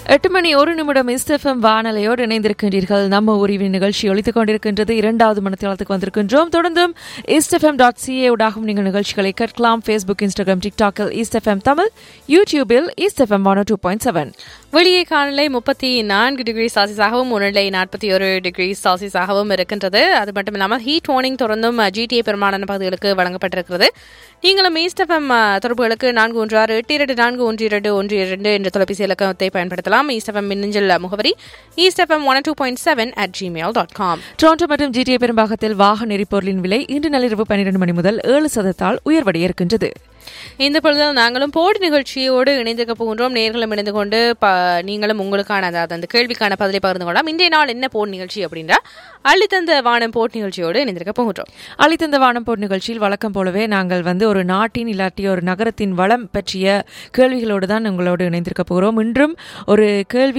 எட்டு மணி ஒரு நிமிடம் இஸ்எஃப்எம் வானலையோடு இணைந்திருக்கின்றீர்கள் நம்ம உரிவின் நிகழ்ச்சி ஒழித்துக் கொண்டிருக்கின்றது இரண்டாவது மனத்தியாளத்துக்கு வந்திருக்கின்றோம் தொடர்ந்தும் இஸ்எஃப்எம் டாட் சிஏ ஊடாகவும் நீங்கள் நிகழ்ச்சிகளை கேட்கலாம் ஃபேஸ்புக் இன்ஸ்டாகிராம் டிக்டாக்கில் இஸ்எஃப்எம் தமிழ் யூடியூபில் East FM one two point seven வெளியே காலநிலை முப்பத்தி நான்கு டிகிரி செல்சியஸாகவும் உணர்நிலை நாற்பத்தி ஒரு டிகிரி செல்சியஸாகவும் இருக்கின்றது அது மட்டும் இல்லாமல் ஹீட் வார்னிங் தொடர்ந்தும் ஜிடிஏ பெரும்பாலான பகுதிகளுக்கு வழங்கப்பட்டிருக்கிறது நீங்களும் ஈஸ்டஃபம் தொடர்புகளுக்கு நான்கு ஒன்று ஆறு எட்டு இரண்டு நான்கு ஒன்று இரண்டு ஒன்று இரண்டு என்ற தொலைபேசி இலக்கத்தை பயன்படுத்தலாம் ஈஸ்டஃபம் மின்னஞ்சல் முகவரி East FM one two point seven at Gmail dot com Toronto மற்றும் ஜிடிஏ பெரும்பாகத்தில் வாகன எரிபொருளின் விலை இன்று நள்ளிரவு பன்னிரண்டு மணி முதல் ஏழு சதத்தால் உயர்வடைய இருக்கின்றது இந்த பொழுதில் நாங்களும் போட்டி நிகழ்ச்சியோடு இணைந்திருக்க போகின்றோம் நேர்களும் இணைந்து கொண்டு ப- நீங்களும் உங்களுக்கான அதாவது அந்த கேள்விக்கான பதிலை பகிர்ந்து கொள்ளலாம் இன்றைய நாள் என்ன போட்டி நிகழ்ச்சி அப்படின்றா அள்ளித்தந்த வானம் போட்டி நிகழ்ச்சியோடு இணைந்திருக்க போகின்றோம் அளித்தந்த வானம் போர் நிகழ்ச்சியில் வழக்கம் போலவே நாங்கள் வந்து ஒரு நாட்டின் இல்லாட்டி ஒரு நகரத்தின் வளம் பற்றிய கேள்விகளோடு தான் உங்களோடு இணைந்திருக்க போகிறோம் இன்றும் ஒரு கேள்வி